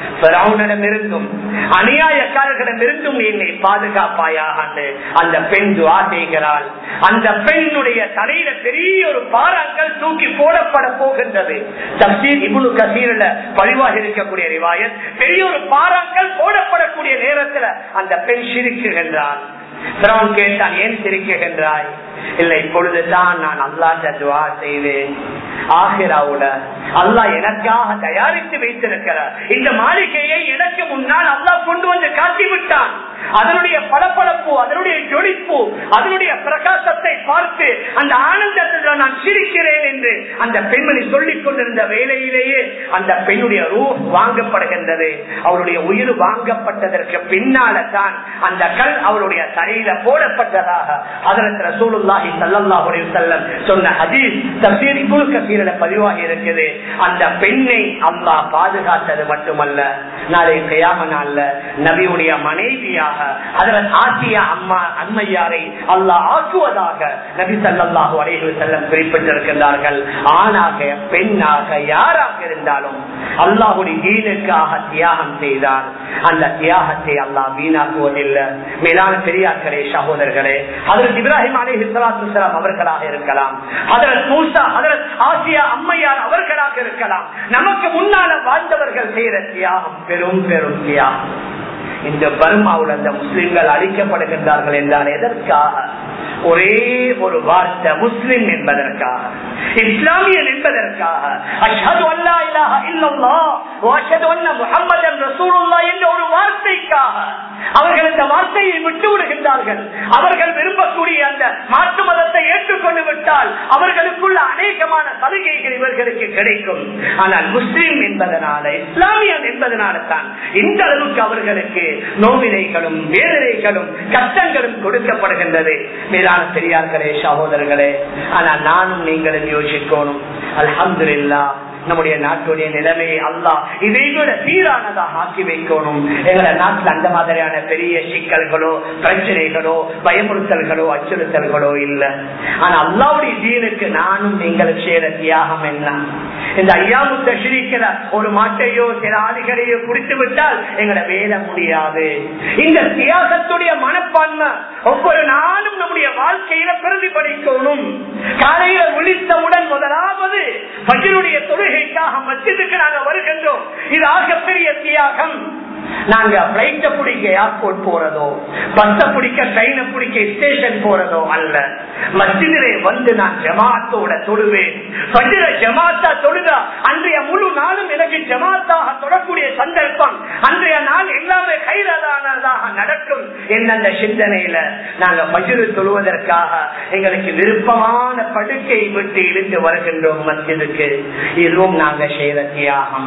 இருந்தும் அநியாயக்காரர்களிடம் இருந்தும் என்னை பாதுகாப்பாயாக அந்த பெண் துவா செய்கிறாள் அந்த பெண்ணுடைய தலையில பெரிய ஒரு பாறாங்கல் தூக்கி போடப்பட போகின்றது தப்சீர் இபுனு கசீரில பதிவாக இருக்கக்கூடிய ரிவாயத் பெரிய ஒரு பாறாங்கல் போடப்படக்கூடிய நேரத்துல அந்த பெண் சிரிக்குகின்றான் கேட்டான் ஏன் சிரிக்குகின்றாய் இல்லை இப்பொழுதுதான் நான் அல்லாட்ட துவா செய்வேன் ஆகிராவுட அல்லாஹ் எனக்காக தயாரித்து வைத்திருக்கிறார் இந்த மாளிகையை எனக்கு முன்னால் அல்லாஹ் கொண்டு வந்து காட்டி விட்டான் அதனுடைய பளபளப்பு அதனுடைய ஜொலிப்பு அதனுடைய பிரகாசத்தை பார்த்து அந்த ஆனந்தத்தில் நான் சிரிக்கிறேன் என்று அந்த பெண்மணி சொல்லிக் கொண்டிருந்த வேலையிலேயே அந்த பெண்ணுடைய ரூ வாங்கப்படுகின்றது அவருடைய உயிர் வாங்கப்பட்டதற்கு பின்னால தான் அந்த கல் அவருடைய தலையில போடப்பட்டதாக அதற்கு ரசூலுல்லாஹி ஸல்லல்லாஹு அலைஹி வஸல்லம் சொன்ன ஹதீஸ் தஃசீர் இப்னு கஸீரில பதிவாகி இருக்குது அந்த பெண்ணை அல்லாஹ் பாதுகாத்தது மட்டுமல்ல நாளை கியாம நாள்ல நபியுடைய மனைவியாக அதன் ஆசிய அம்மா அம்மையாரை அல்லாஹ் ஆக்குவதாக நபி ஸல்லல்லாஹு அலைஹி வஸல்லம் குறிப்பிட்டிருக்கின்றார்கள் ஆணாக பெண்ணாக யாராக இருந்தாலும் அல்லாஹுடைய தீனுக்காக தியாகம் செய்தார் அந்த தியாகத்தை அல்லாஹ் வீணாக்குவதில்லை மேலான பெரியார்களே சகோதரர்களே அதற்கு இப்ராஹிம் அலி இஸ்லாத்துலாம் அவர்களாக இருக்கலாம் அதற்கு மூசா அதற்கு ஆசியா அம்மையார் அவர்களாக இருக்கலாம் நமக்கு முன்னால வாழ்ந்தவர்கள் செய்யற தியாகம் பெரும் பெரும் தியாகம் இந்த பர்மாவுல அந்த முஸ்லிம்கள் அழிக்கப்படுகின்றார்கள் என்றால் எதற்காக ஒரே ஒரு வார்த்தை முஸ்லிம் என்பதற்காக இஸ்லாமியன் என்பதற்காக அஷ்ஹது அல்லா இலாஹ இல்லல்லாஹ் வ அஷ்ஹது அன்ன முஹம்மதன் ரசூலுல்லாஹ் என்ற ஒரு வார்த்தைக்காக அவர்கள் இந்த வார்த்தையை விட்டு விடுகின்றார்கள் அவர்கள் விரும்பக்கூடிய அந்த மாற்று மதத்தை ஏற்றுக்கொண்டு விட்டால் அவர்களுக்குள்ள அநேகமான சலுகைகள் இவர்களுக்கு கிடைக்கும் ஆனால் முஸ்லீம் என்பதனால இஸ்லாமியன் என்பதனால தான் இந்த அளவுக்கு அவர்களுக்கு நோவினைகளும் வேதனைகளும் கஷ்டங்களும் கொடுக்கப்படுகின்றது மேலான பெரியார்களே சகோதரர்களே ஆனால் நானும் நீங்களும் யோசிக்கணும் அல்ஹம்துலில்லா நம்முடைய நாட்டுடைய நிலைமையை அல்லாஹ் இதை விட சீரானதாக ஆக்கி வைக்கணும் எங்களை நாட்டில் அந்த மாதிரியான பெரிய சிக்கல்களோ பிரச்சனைகளோ பயமுறுத்தல்களோ அச்சுறுத்தல்களோ இல்லை ஆனா அல்லாவுடைய தீனுக்கு நானும் நீங்கள் சேர தியாகம் என்ன இந்த ஐயாமு தஷ்ரீக்கிற ஒரு மாட்டையோ சில ஆதிகளையோ குடித்து விட்டால் எங்களை வேல முடியாது இந்த தியாகத்துடைய மனப்பான்மை ஒவ்வொரு நாளும் நம்முடைய வாழ்க்கையில பிரதிபலிக்கணும் காலையில விழித்தவுடன் முதலாவது பஜருடைய தொழுகைக்காக மத்தியதுக்கு நாங்க வருகின்றோம் இது ஆகப்பெரிய தியாகம் நாங்க பிளைட்ட பிடிக்க ஏர்போர்ட் போறதோ பஸ்ஸ பிடிக்க ட்ரெயினை பிடிக்க ஸ்டேஷன் போறதோ அல்ல மத்தியிலே வந்து நான் ஜமாத்தோட தொடுவேன் பஜ்ர ஜமாத்தா தொழுதா அன்றைய முழு நாளும் எனக்கு ஜமாத்தாக தொடக்கூடிய சந்தர்ப்பம் அன்றைய நாள் எல்லாமே கைதானதாக நடக்கும் என்னென்ன சிந்தனையில நாங்க பஜ்ரு தொழுவதற்காக எங்களுக்கு விருப்பமான படுக்கை விட்டு இருந்து வருகின்றோம் மத்தியதுக்கு இதுவும் நாங்க செய்த தியாகம்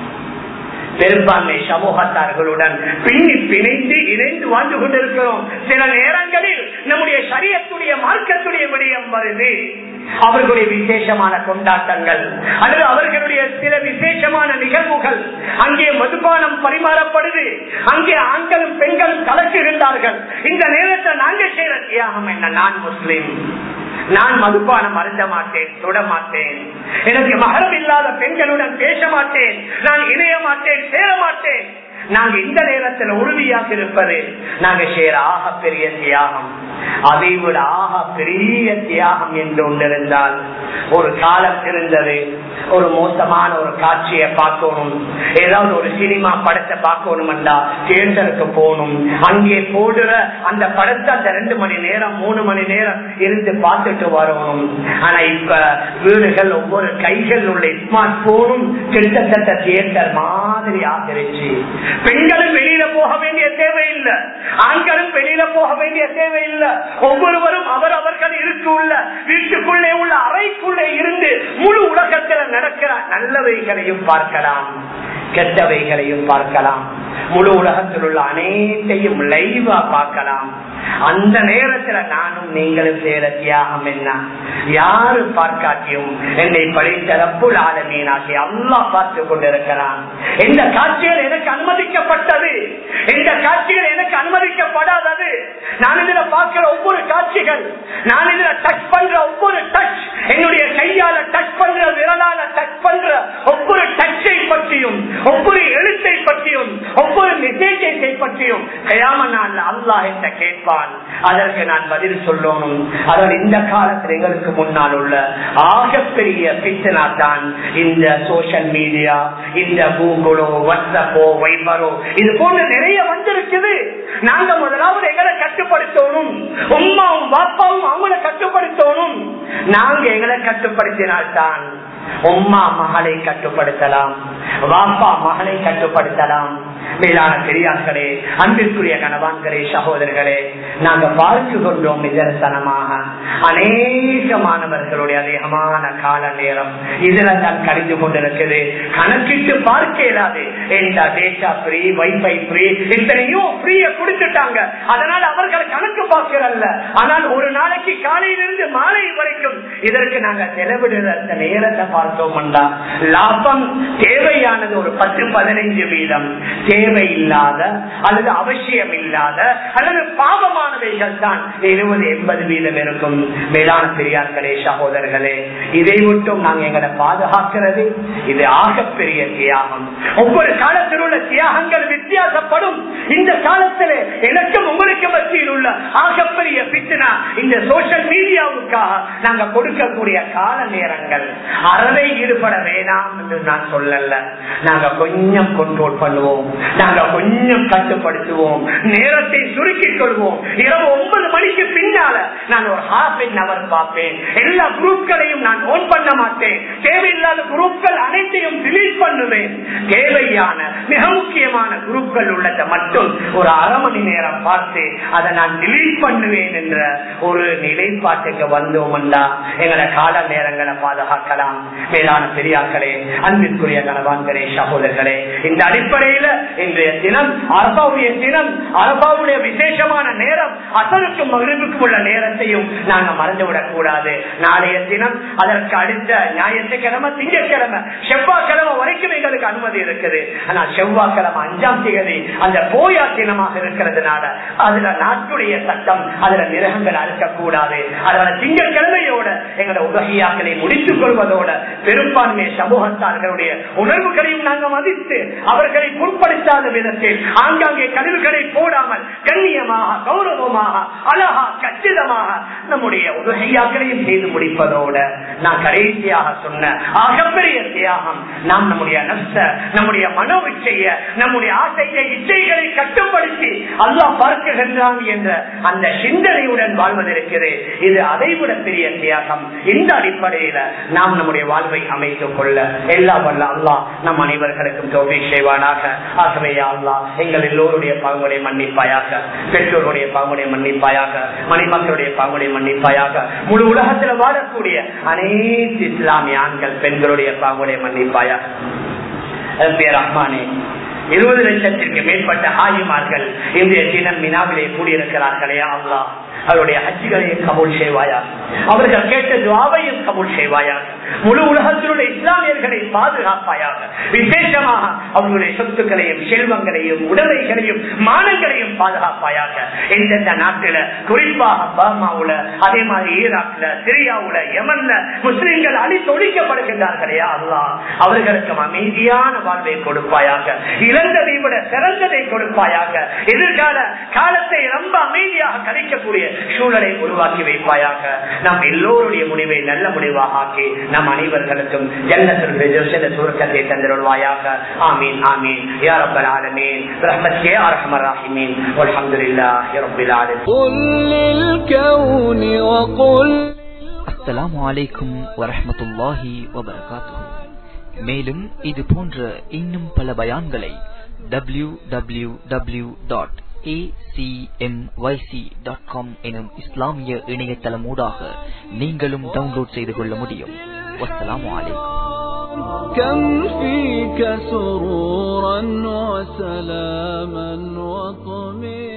பெரும்பான்மை சமூகத்தார்களுடன் பின்னி பிணைந்து இணைந்து வாழ்ந்து கொண்டிருக்கிறோம் சில நேரங்களில் நம்முடைய சரியத்துடைய மார்க்கத்துடைய விடயம் வருது அவர்களுடைய விசேஷமான கொண்டாட்டங்கள் அல்லது அவர்களுடைய சில விசேஷமான நிகழ்வுகள் அங்கே மதுபானம் பரிமாறப்படுது அங்கே ஆண்களும் பெண்களும் கலக்குகின்றார்கள் இந்த நேரத்தில் நாங்கள் செய்யற தியாகம் என்ன நான் முஸ்லிம் நான் மதுபானம் அருந்த மாட்டேன் தொட மாட்டேன் எனக்கு மகரம் இல்லாத பெண்களுடன் பேச மாட்டேன் நான் இணைய மாட்டேன் சேர மாட்டேன் நாங்க இந்த நேரத்தில் உறுதியாக இருப்பது நாங்க சேர ஆக பெரிய தியாகம் அதை விட ஆக பெரிய தியாகம் என்று ஒன்றிருந்தால் ஒரு காலம் இருந்தது ஒரு மோசமான ஒரு காட்சியை பார்க்கணும் ஏதாவது ஒரு சினிமா படத்தை பார்க்கணும் தேர்தலுக்கு போகணும் அங்கே போடுற அந்த படத்தை அந்த ரெண்டு மணி நேரம் மூணு மணி நேரம் இருந்து பார்த்துட்டு வரணும் ஆனா இப்ப வீடுகள் ஒவ்வொரு கைகள் உள்ள ஸ்மார்ட் போனும் கிட்டத்தட்ட தியேட்டர் மாதிரி ஆகிருச்சு பெண்களும் வெளியில போக வேண்டிய தேவையில்லை ஆண்களும் வெளியில போக வேண்டிய தேவையில்லை ஒவ்வொருவரும் அவர் அவர்கள் இருக்குள்ள வீட்டுக்குள்ளே உள்ள அறைக்குள்ளே இருந்து முழு உலகத்தில் நடக்கிற நல்லவைகளையும் பார்க்கலாம் கெட்டவைகளையும் பார்க்கலாம் முழு உலகத்தில் உள்ள அனைத்தையும் லைவா பார்க்கலாம் அந்த நேரத்துல நானும் நீங்களும் செய்யற தியாகம் என்ன யாரு பார்க்காட்டியும் என்னை படைத்த ரப்புல் ஆலமீனாகி அல்லா பார்த்து கொண்டிருக்கிறான் இந்த காட்சிகள் எனக்கு அனுமதிக்கப்பட்டது இந்த காட்சிகள் எனக்கு அனுமதிக்கப்படாதது நான் இதுல பார்க்கிற ஒவ்வொரு காட்சிகள் நான் இதுல டச் பண்ற ஒவ்வொரு டச் என்னுடைய கையால டச் பண்ற விரலால டச் பண்ற ஒவ்வொரு டச்சை பற்றியும் ஒவ்வொரு எழுத்தை பற்றியும் ஒவ்வொரு மெசேஜை பற்றியும் கயாம நான் அல்லாஹ் என்ற கேட்பான் அதற்கு நான் பதில் சொல்லணும் அதாவது இந்த காலத்தில் எங்களுக்கு முன்னால் உள்ள ஆகப்பெரிய பித்தனா தான் இந்த சோசியல் மீடியா இந்த கூகுளோ வாட்ஸ்அப்போ வைபரோ இது போன்ற நிறைய வந்திருக்குது நாங்க முதலாவது எங்களை கட்டுப்படுத்தணும் உமாவும் பாப்பாவும் அவங்களை கட்டுப்படுத்தணும் நாங்க எங்களை கட்டுப்படுத்தினால்தான் உம்மா மகளை கட்டுப்படுத்தலாம் வாப்பா மகளை கட்டுப்படுத்தலாம் மேலான பெரியார்களே அன்பிற்குரிய கணவான்களே சகோதரர்களே நாங்க பார்த்து கொண்டோம் நிதர்சனமாக அநேக மாணவர்களுடைய அதிகமான கால நேரம் இதுல தான் கழிந்து கொண்டிருக்குது கணக்கிட்டு பார்க்க இயலாது டேட்டா ஃப்ரீ வைஃபை ஃப்ரீ இத்தனையோ ஃப்ரீய கொடுத்துட்டாங்க அதனால அவர்கள் கணக்கு பார்க்கிறல்ல ஆனால் ஒரு நாளைக்கு காலையிலிருந்து மாலை வரைக்கும் இதற்கு நாங்க செலவிடுற அந்த நேரத்தை பார்த்தோம்டா லாபம் தேவையானது ஒரு பத்து பதினைஞ்சு வீதம் தேவை இல்லாத அல்லது அவசியம் இல்லாத அல்லது பாவமானவைகள் தான் இருபது எண்பது வீதம் இருக்கும் மேலான பெரியார்களே சகோதரர்களே இதை மட்டும் நாங்க எங்களை பாதுகாக்கிறது இது ஆகப்பெரிய தியாகம் ஒவ்வொரு காலத்தில் உள்ள தியாகங்கள் வித்தியாசப்படும் இந்த காலத்தில் எனக்கும் உங்களுக்கு மத்தியில் உள்ள ஆகப்பெரிய பித்தனா இந்த சோசியல் மீடியாவுக்காக நாங்க கொடுக்கக்கூடிய கால நேரங்கள் அறவை ஈடுபட வேணாம் என்று நான் சொல்லல நாங்க கொஞ்சம் கண்ட்ரோல் பண்ணுவோம் நாங்க கொஞ்சம் கட்டுப்படுத்துவோம் நேரத்தை சுருக்கிக் கொள்வோம் இரவு ஒன்பது மணிக்கு பின்னால நான் ஒரு ஹாஃப் அன் அவர் பார்ப்பேன் எல்லா குரூப்களையும் நான் ஓன் பண்ண மாட்டேன் தேவையில்லாத குரூப்கள் அனைத்தையும் டிலீட் பண்ணுவேன் தேவையான மிக முக்கியமான குரூப்கள் உள்ளதை மட்டும் ஒரு அரை மணி நேரம் பார்த்து அதை நான் டிலீட் பண்ணுவேன் என்ற ஒரு நிலைப்பாட்டுக்கு வந்தோம்டா எங்களை கால நேரங்களை பாதுகாக்கலாம் மேலான பெரியாக்களே அன்பிற்குரிய கணவான்களே சகோதரர்களே இந்த அடிப்படையில இன்றைய தினம் அரபாவுடைய தினம் அரபாவுடைய விசேஷமான நேரம் அசலுக்கும் மகிழ்வுக்கும் உள்ள நேரத்தையும் நாங்க மறந்துவிடக் கூடாது நாளைய தினம் அதற்கு அடுத்த ஞாயிற்றுக்கிழமை திங்கட்கிழமை செவ்வாய்க்கிழமை வரைக்கும் எங்களுக்கு அனுமதி இருக்குது ஆனா செவ்வாய்க்கிழமை அஞ்சாம் தேதி அந்த போயா தினமாக இருக்கிறதுனால அதுல நாட்டுடைய சட்டம் அதுல மிருகங்கள் அறுக்கக்கூடாது அதனால திங்கட்கிழமையோட எங்களோட உலகையாக்களை முடித்துக் கொள்வதோட பெரும்பான்மை சமூகத்தார்களுடைய உணர்வுகளையும் நாங்கள் மதித்து அவர்களை பொருட்படுத்தாத விதத்தில் ஆங்காங்கே கழிவுகளை போடாமல் கண்ணியமாக கௌரவமாக அழகா கச்சிதமாக நம்முடைய உலகையாக்களையும் செய்து முடிப்பதோட நான் கடைசியாக சொன்ன ஆகப்பெரிய தியாகம் நாம் நம்முடைய நஷ்ட நம்முடைய மனோ இச்சைய நம்முடைய ஆசையை இச்சைகளை கட்டுப்படுத்தி அல்லாஹ் பார்க்குகின்றான் என்ற அந்த சிந்தனையுடன் வாழ்வதற்கிறது இது அதைவிட பெரிய தியாகம் இந்த அடிப்படையில நாம் நம்முடைய வாழ்வை அமைத்துக் கொள்ள எல்லா வல்ல அல்லாஹ் நம் அனைவர்களுக்கும் தோல்வி செய்வானாக ஆகவே அல்லாஹ் எங்கள் எல்லோருடைய பாவங்களை மன்னிப்பாயாக பெற்றோருடைய பாவங்களை மன்னிப்பாயாக மணிமக்களுடைய பாவங்களை மன்னிப்பாயாக முழு உலகத்தில் வாழக்கூடிய அனைத்து இஸ்லாமிய ஆண்கள் பெண்களுடைய பாவங்களை மன்னிப்பாயாக பேர் ரஹ்மானே இருபது லட்சத்திற்கு மேற்பட்ட ஆயுமார்கள் இன்றைய தினம் மினாவிலே கூடியிருக்கிறார்களே அல்லா அவருடைய ஹஜ்ஜிகளையும் கபூல் செய்வாயா அவர்கள் கேட்ட துவாவையும் கபூல் செய்வாயாக முழு உலகத்தினுடைய இஸ்லாமியர்களை பாதுகாப்பாயாக விசேஷமாக அவர்களுடைய சொத்துக்களையும் செல்வங்களையும் உடலைகளையும் மானங்களையும் பாதுகாப்பாயாக எந்தெந்த நாட்டில குறிப்பாக பர்மாவுல அதே மாதிரி ஈராக்ல சிரியாவுல யமன்ல முஸ்லிம்கள் அழித்து ஒழிக்கப்படுகின்றார்களே அல்லா அவர்களுக்கு அமைதியான வாழ்வை கொடுப்பாயாக இழந்ததை விட சிறந்ததை கொடுப்பாயாக எதிர்கால காலத்தை ரொம்ப அமைதியாக கழிக்கக்கூடிய சூழலை உருவாக்கி வைப்பாயாக நம் எல்லோருடைய முடிவை நல்ல முடிவாக ஆக்கி நம் அனைவர்களுக்கும் ஜன்னத்தில் சுருக்கத்தை தந்திருவாயாக ஆமீன் ஆமீன் யா ரப்பல் ஆலமீன் ரஹ்மத்கே அர்ஹமர் ராஹிமீன் வல்ஹம்துலில்லாஹி ரப்பில் ஆலமீன் قل للكون وقل அஸ்ஸலாமு அலைக்கும் வரஹ்மத்துல்லாஹி வபரகாத்துஹு மேலும் இது போன்ற இன்னும் பல பயான்களை டபிள்யூ டபிள்யூ டபிள்யூ டாட் எனும் இஸ்லாமிய இணையதளம் ஊடாக நீங்களும் டவுன்லோட் செய்து கொள்ள முடியும் வஸ்ஸலாமு அலைக்கும் كم فيك سرورا وسلاما وطمئنا